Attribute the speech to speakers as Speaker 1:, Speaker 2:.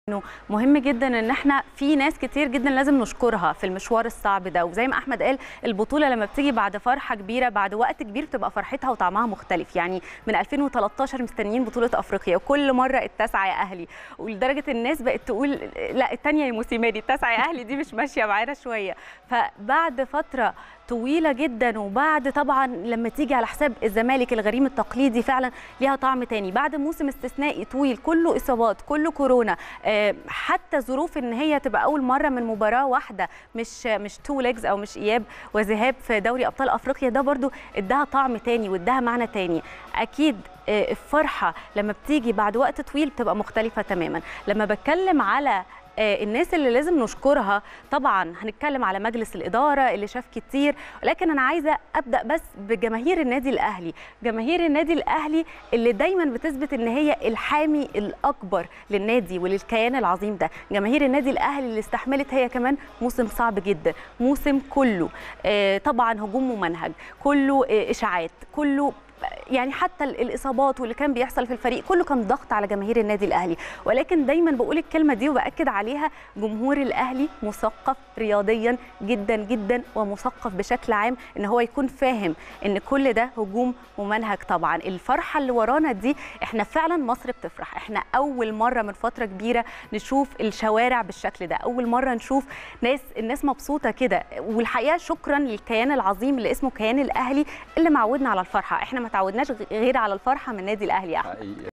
Speaker 1: انه مهم جدا ان احنا في ناس كتير جدا لازم نشكرها في المشوار الصعب ده وزي ما احمد قال البطوله لما بتيجي بعد فرحه كبيره بعد وقت كبير بتبقى فرحتها وطعمها مختلف يعني من 2013 مستنيين بطوله افريقيا وكل مره التاسعه يا اهلي ولدرجه الناس بقت تقول لا الثانيه يا موسيماني التاسعه يا اهلي دي مش ماشيه معانا شويه فبعد فتره طويله جدا وبعد طبعا لما تيجي على حساب الزمالك الغريم التقليدي فعلا ليها طعم تاني بعد موسم استثنائي طويل كله اصابات كله كورونا حتى ظروف ان هي تبقى اول مره من مباراه واحده مش مش تو ليجز او مش اياب وذهاب في دوري ابطال افريقيا ده برضو اداها طعم تاني واداها معنى تاني اكيد الفرحه لما بتيجي بعد وقت طويل بتبقى مختلفه تماما لما بتكلم على الناس اللي لازم نشكرها طبعا هنتكلم على مجلس الاداره اللي شاف كتير ولكن انا عايزه ابدا بس بجماهير النادي الاهلي جماهير النادي الاهلي اللي دايما بتثبت ان هي الحامي الاكبر للنادي وللكيان العظيم ده جماهير النادي الاهلي اللي استحملت هي كمان موسم صعب جدا موسم كله طبعا هجوم ممنهج كله اشاعات كله يعني حتى الاصابات واللي كان بيحصل في الفريق كله كان ضغط على جماهير النادي الاهلي ولكن دايما بقول الكلمه دي وباكد عليها جمهور الاهلي مثقف رياضيا جدا جدا ومثقف بشكل عام ان هو يكون فاهم ان كل ده هجوم ممنهج طبعا الفرحه اللي ورانا دي احنا فعلا مصر بتفرح احنا اول مره من فتره كبيره نشوف الشوارع بالشكل ده اول مره نشوف ناس الناس مبسوطه كده والحقيقه شكرا للكيان العظيم اللي اسمه كيان الاهلي اللي معودنا على الفرحه احنا ما تعودناش غير على الفرحه من النادي الاهلي يا احمد